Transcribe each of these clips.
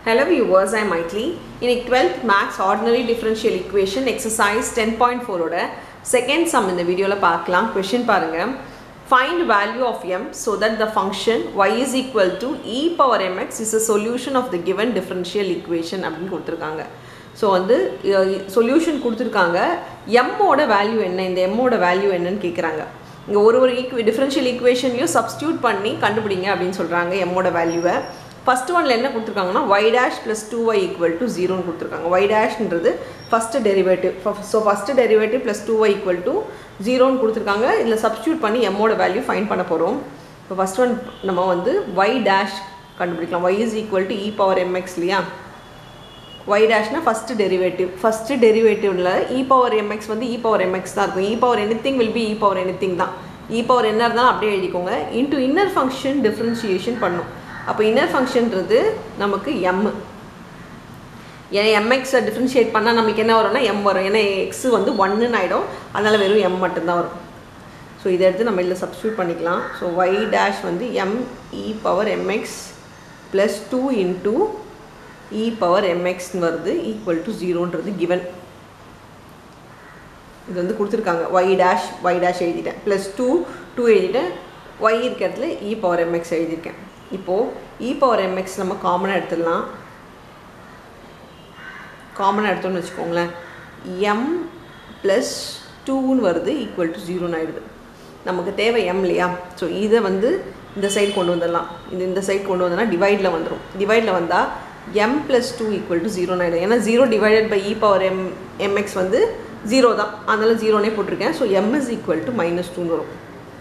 Hello viewers, I am Maitli. இன்னைக்கு 12th Max Ordinary Differential Equation Exercise 10.4 ஓட second sum இந்த வீடியோவில் பார்க்கலாம் question பாருங்க Find value of m so that the function y is equal to e power mx is a solution of the given differential equation அப்படின்னு கொடுத்துருக்காங்க so வந்து solution கொடுத்துருக்காங்க எம்மோட value என்ன இந்த எம்மோட வேல்யூ என்னன்னு கேட்குறாங்க இங்கே ஒரு ஒரு ஈக்குவே டிஃப்ரென்ஷியல் ஈக்குவேஷன்லையும் சப்ஸ்டியூட் பண்ணி கண்டுபிடிங்க அப்படின்னு சொல்கிறாங்க எம்மோட வேல்யூவை ஃபஸ்ட் ஒன்ல என்ன கொடுத்துருக்காங்கன்னா y dash plus two y equal to ஜீரோன்னு கொடுத்துருக்காங்க ஒய் டேஷ்ன்றது first derivative so first derivative plus two y equal to ஜீரோன்னு கொடுத்துருக்காங்க இதில் சப்ஸ்டியூட் பண்ணி எம்மோட வேல்யூ ஃபைன் பண்ண போகிறோம் இப்போ ஃபஸ்ட் ஒன் நம்ம வந்து ஒய் டேஷ் கண்டுபிடிக்கலாம் y is equal to e power m x இல்லையா ஒய் டேஷ்னா ஃபஸ்ட்டு டெரிவேட்டிவ் ஃபஸ்ட்டு டெரிவேட்டிவ்ல இ பவர் எம்எக்ஸ் வந்து இ பவர் எம்எக்ஸ் தான் இருக்கும் e power anything will be e power anything தான் இ பவர் என்ன இருந்தாலும் அப்படியே எழுதிக்கோங்க இன்டூ இன்னர் ஃபங்க்ஷன் டிஃப்ரென்ஷியேஷன் பண்ணும் அப்போ இன்னர் ஃபங்க்ஷன்றது நமக்கு எம் ஏன்னா எம்எக்ஸை டிஃப்ரென்ஷியேட் பண்ணால் நம்மளுக்கு என்ன வரும்னா எம் வரும் ஏன்னா எக்ஸ் வந்து ஒன்றுன்னு ஆகிடும் அதனால் வெறும் எம் மட்டும்தான் வரும் ஸோ இதை எடுத்து நம்ம இதில் சப்ஸ்டியூட் பண்ணிக்கலாம் ஸோ ஒய் டேஷ் வந்து m e power m x plus two into e power எம்எக்ஸ்னு வருது ஈக்குவல் டு ஜீரோன்றது கிவன் இது வந்து கொடுத்துருக்காங்க ஒய் டேஷ் ஒய் டேஷ் எழுதிட்டேன் ப்ளஸ் டூ டூ எழுதிட்டேன் ஒய் இருக்க இடத்துல இ பவர் எம்எக்ஸ் எழுதியிருக்கேன் இப்போது இ பவர் எம்எக்ஸ் நம்ம காமனாக எடுத்துடலாம் காமனாக எடுத்தோம்னு வச்சுக்கோங்களேன் எம் ப்ளஸ் டூன்னு வருது ஈக்குவல் டு ஜீரோன்னு ஆகிடுது நமக்கு தேவை எம் இல்லையா ஸோ இதை வந்து இந்த சைடு கொண்டு வந்துடலாம் இது இந்த சைடு கொண்டு வந்தோம்னா டிவைடில் வந்துடும் டிவைடில் வந்தால் m plus two equal to ஜீரோன்னு ஆகிடும் ஏன்னா zero divided by e power m m x வந்து ஜீரோ தான் அதனால் ஜீரோனே போட்டிருக்கேன் so m is equal to minus டூன்னு வரும்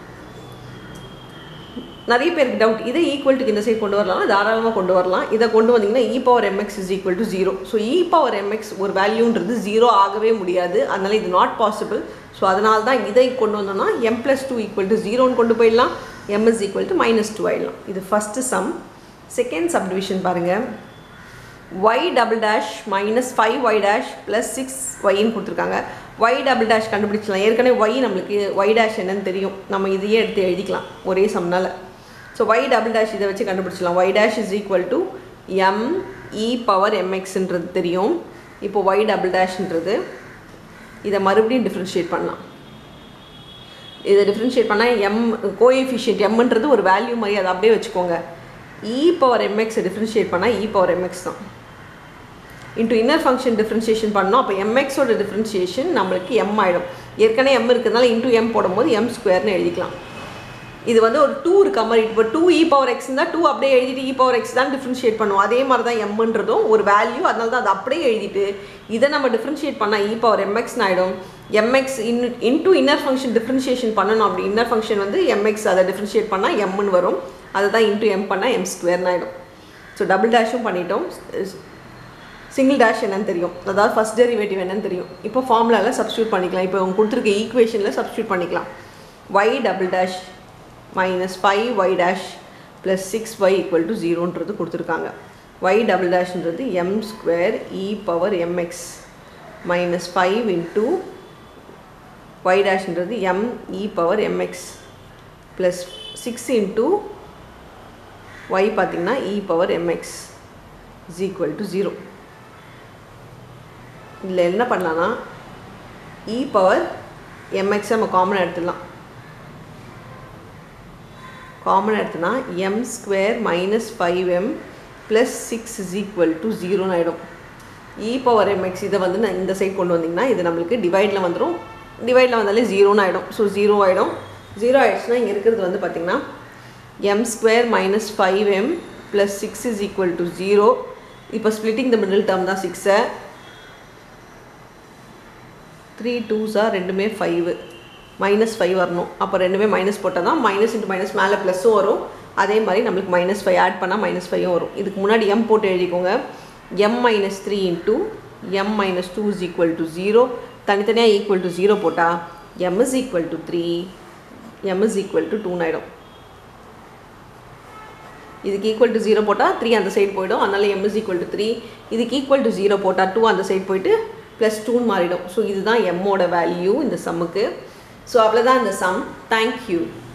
நிறைய பேருக்கு டவுட் இதை ஈக்குவல்ட்டுக்கு இந்த சைடு கொண்டு வரலாம் தாராளமாக கொண்டு வரலாம் இதை கொண்டு வந்தீங்கன்னா e power m x is equal to zero so e power m x ஒரு வேல்யூன்றது ஜீரோ ஆகவே முடியாது அதனால் இது நாட் பாசிபிள் ஸோ அதனால தான் இதை கொண்டு வந்தோம்னா m plus two equal to ஜீரோன்னு கொண்டு போயிடலாம் m is equal to minus two ஆயிடலாம் இது ஃபஸ்ட்டு சம் செகண்ட் சப்டிவிஷன் பாருங்கள் y double dash minus five y dash plus six ஒய்ன்னு கொடுத்துருக்காங்க ஒய் டபுள் டேஷ் கண்டுபிடிச்சலாம் ஏற்கனவே ஒய் நம்மளுக்கு ஒய் டேஷ் என்னன்னு தெரியும் நம்ம இதையே எடுத்து எழுதிக்கலாம் ஒரே சம்னால் ஸோ ஒய் டபுள் டேஷ் இதை வச்சு கண்டுபிடிச்சலாம் y dash is equal to m e power எம்எக்ஸ்ன்றது தெரியும் இப்போ ஒய் டபுள் டேஷ்ன்றது இதை மறுபடியும் டிஃப்ரென்ஷியேட் பண்ணலாம் இதை டிஃப்ரென்ஷியேட் பண்ணால் எம் கோஎஃபிஷியன்ட் எம்ன்றது ஒரு வேல்யூ மாதிரி அதை அப்படியே வச்சுக்கோங்க இ பவர் எம்எக்ஸை டிஃப்ரென்ஷியேட் பண்ணால் இ பவர் எம்எக்ஸ் தான் இன்ட்டு இன்னர் ஃபங்க்ஷன் டிஃப்ரென்ஷியேஷன் பண்ணோம் அப்போ எம்எக்ஸோட டிஃப்ரென்ஷியேஷன் நம்மளுக்கு எம் ஆகிடும் ஏற்கனவே எம் இருக்கிறதுனால இன்ட்டு எம் போடும்போது எம் ஸ்கொயர்னு எழுதிக்கலாம் இது வந்து ஒரு டூ இருக்க மாதிரி இப்போ டூ இ பவர் எக்ஸ் தான் டூ அப்படியே எழுதிட்டு இ பவர் எக்ஸ் தான் டிஃப்ரென்ஷியேட் பண்ணுவோம் அதே மாதிரி தான் எம்ன்றதும் ஒரு வேல்யூ அதனால தான் அதை அப்படியே எழுதிட்டு இதை நம்ம டிஃப்ரென்ஷியேட் பண்ணால் இ பவர் எம்எக்ஸ்னு ஆகிடும் m x in into inner function differentiation பண்ணணும் அப்படி இன்னர் ஃபங்க்ஷன் வந்து எம்எக்ஸ் அதை டிஃப்ரென்ஷியேட் பண்ணால் எம்னு வரும் அதை தான் இன்டூ எம் பண்ணால் எம் ஸ்கொயர்னு ஆகிடும் ஸோ டபுள் டேஷும் பண்ணிட்டோம் சிங்கிள் டேஷ் என்னன்னு தெரியும் அதாவது ஃபஸ்ட் டெரிவேட்டிவ் என்னன்னு தெரியும் இப்போ ஃபார்முலாவில் சப்ஸ்டியூட் பண்ணிக்கலாம் இப்போ அவங்க கொடுத்துருக்க ஈக்குவேஷனில் சப்ஸ்டியூட் பண்ணிக்கலாம் y double dash minus five y dash plus six y equal to ஜீரோன்றது கொடுத்துருக்காங்க ஒய் டபுள் டேஷ்ன்றது m square e power m x minus five into y டேஷ்ன்றது m e power m x plus six into y பார்த்திங்கன்னா e power m x is equal to zero இதில் என்ன பண்ணலான்னா e power எம்எக்ஸை நம்ம காமனாக எடுத்துடலாம் காமனாக எடுத்தோன்னா m square minus five m plus six is equal to ஜீரோன்னு ஆகிடும் இ பவர் எம்எக்ஸ் இதை வந்து நான் இந்த சைட் கொண்டு வந்திங்கன்னா இது நம்மளுக்கு டிவைடில் வந்துடும் டிவைடில் வந்தாலே ஜீரோன்னு ஆகிடும் ஸோ ஜீரோ ஆகிடும் ஜீரோ ஆகிடுச்சுன்னா இங்கே இருக்கிறது வந்து பார்த்திங்கன்னா m square minus five m plus six is equal to zero இப்போ ஸ்ப்ளிட்டிங் த மிடில் டேர்ம் தான் சிக்ஸை த்ரீ டூஸாக ரெண்டுமே ஃபைவு மைனஸ் ஃபைவ் வரணும் அப்போ ரெண்டுமே மைனஸ் போட்டால் தான் மைனஸ் இன்ட்டு மைனஸ் மேலே ப்ளஸ்ஸும் வரும் அதே மாதிரி நம்மளுக்கு மைனஸ் ஃபைவ் ஆட் பண்ணால் மைனஸ் ஃபைவும் வரும் இதுக்கு முன்னாடி எம் போட்டு எழுதிக்கோங்க m minus three into m minus two is equal to zero தனித்தனியாக ஈக்குவல் டு ஜீரோ போட்டால் m is equal to three m is equal to டூன்னு ஆகிடும் இதுக்கு ஈக்குவல் டு ஜீரோ போட்டால் த்ரீ அந்த சைடு போயிடும் அதனால் m is equal to three இதுக்கு ஈக்குவல் டு ஜீரோ போட்டால் டூ அந்த சைடு போயிட்டு ப்ளஸ் டூன்னு மாறிடும் ஸோ இதுதான் எம்மோட வேல்யூ இந்த சம்முக்கு ஸோ அவ்வளோதான் இந்த சம் தேங்க்யூ